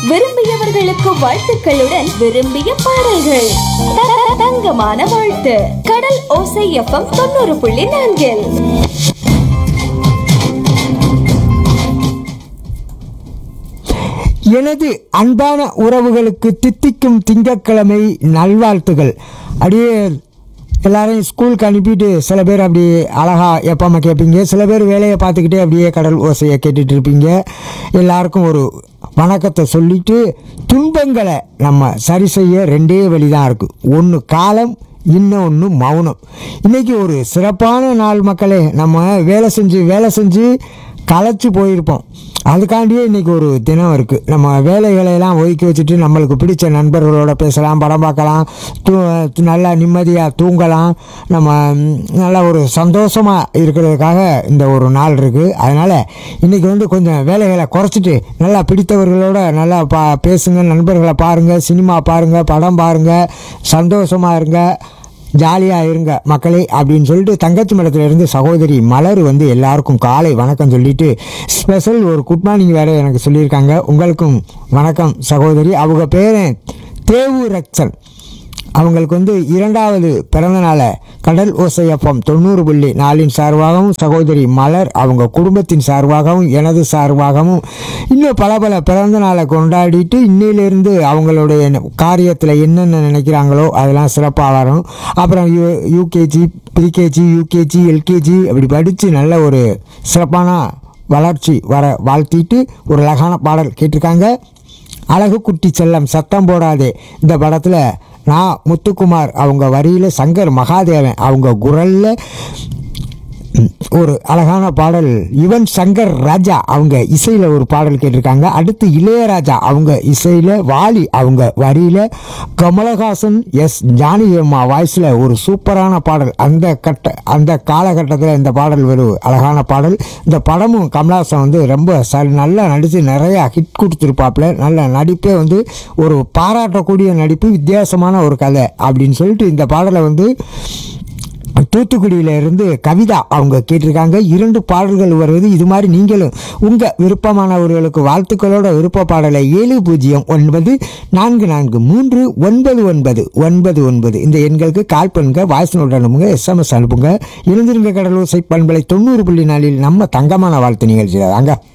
விரும்பியவர்களுக்கு வாழ்த்துக்களுடன் விரும்பிய பாடல்கள் த- த- தங்கமான வாழ்த்து கடல் ஓசை எஃப்எம் தொண்ணூறு புள்ளி நான்கில் எனது அன்பான உறவுகளுக்கு தித்திக்கும் திங்கட்கிழமை நல்வாழ்த்துகள் அப்படியே எல்லாரையும் ஸ்கூலுக்கு அனுப்பிட்டு சில பேர் அப்படி அழகா எப்பமா கேட்பீங்க சில பேர் வேலையை பார்த்துக்கிட்டே அப்படியே கடல் ஓசையை கேட்டுட்டு இருப்பீங்க எல்லாருக்கும் ஒரு வணக்கத்தை சொல்லிட்டு துன்பங்களை நம்ம சரி செய்ய ரெண்டே வழி தான் இருக்குது ஒன்று காலம் இன்னொன்று மௌனம் இன்றைக்கி ஒரு சிறப்பான நாள் மக்களே நம்ம வேலை செஞ்சு வேலை செஞ்சு களைச்சு போயிருப்போம் அதுக்காண்டியே இன்றைக்கி ஒரு தினம் இருக்குது நம்ம வேலைகளையெல்லாம் ஒதுக்கி வச்சுட்டு நம்மளுக்கு பிடிச்ச நண்பர்களோட பேசலாம் படம் பார்க்கலாம் தூ நல்லா நிம்மதியாக தூங்கலாம் நம்ம ம், நல்லா ஒரு சந்தோஷமாக இருக்கிறதுக்காக இந்த ஒரு நாள் இருக்குது அதனால் இன்றைக்கி வந்து கொஞ்சம் வேலைகளை குறைச்சிட்டு நல்லா பிடித்தவர்களோட நல்லா பா பேசுங்க நண்பர்களை பாருங்கள் சினிமா பாருங்கள் படம் பாருங்கள் சந்தோஷமாக இருங்க ஜாலியாக இருங்க மக்களே அப்படின்னு சொல்லிட்டு தங்கச்சி மடத்துல இருந்து சகோதரி மலர் வந்து எல்லாருக்கும் காலை வணக்கம் சொல்லிட்டு ஸ்பெஷல் ஒரு குட் மார்னிங் வேற எனக்கு சொல்லியிருக்காங்க உங்களுக்கும் வணக்கம் சகோதரி அவங்க பேரு தேவு ரக்சன் அவங்களுக்கு வந்து இரண்டாவது பிறந்த நாளை கடல் ஓசையப்பம் தொண்ணூறு புள்ளி நாலின் சார்பாகவும் சகோதரி மலர் அவங்க குடும்பத்தின் சார்பாகவும் எனது சார்பாகவும் இன்னும் பல பல பிறந்த நாளை கொண்டாடிட்டு இன்னிலிருந்து அவங்களுடைய காரியத்தில் என்னென்ன நினைக்கிறாங்களோ அதெல்லாம் சிறப்பாக வரும் அப்புறம் U UKG PreKG UKG LKG அப்படி படித்து நல்ல ஒரு சிறப்பான வளர்ச்சி வர வாழ்த்திட்டு ஒரு அழகான பாடல் கேட்டிருக்காங்க அழகு குட்டி செல்லம் சத்தம் போடாதே இந்த படத்தில் நான் முத்துக்குமார் அவங்க வரியில் சங்கர் மகாதேவன் அவங்க குரலில் ஒரு அழகான பாடல் யுவன் சங்கர் ராஜா அவங்க இசையில் ஒரு பாடல் கேட்டிருக்காங்க அடுத்து இளையராஜா அவங்க இசையில் வாலி அவங்க வரியில் கமலஹாசன் எஸ் ஜானகி அம்மா வாய்ஸில் ஒரு சூப்பரான பாடல் அந்த கட்ட அந்த காலகட்டத்தில் இந்த பாடல் ஒரு அழகான பாடல் இந்த படமும் கமலஹாசன் வந்து ரொம்ப ச நல்லா நடித்து நிறையா ஹிட் கொடுத்துருப்பாப்புல நல்ல நடிப்பே வந்து ஒரு பாராட்டக்கூடிய நடிப்பு வித்தியாசமான ஒரு கதை அப்படின்னு சொல்லிட்டு இந்த பாடலை வந்து தூத்துக்குடியில இருந்து கவிதா அவங்க கேட்டிருக்காங்க இரண்டு பாடல்கள் வருவது இது மாதிரி நீங்களும் உங்கள் விருப்பமானவர்களுக்கு வாழ்த்துக்களோட விருப்ப பாடலை ஏழு பூஜ்ஜியம் ஒன்பது நான்கு நான்கு மூன்று ஒன்பது ஒன்பது ஒன்பது ஒன்பது இந்த எண்களுக்கு கால் பண்ணுங்க வாய்ஸ் நோட் அனுப்புங்க எஸ்எம்எஸ் அனுப்புங்க இருந்திருங்க கடலூர் சைட் பண்பலை தொண்ணூறு புள்ளி நாளில் நம்ம தங்கமான வாழ்த்து நிகழ்ச்சியில் தாங்க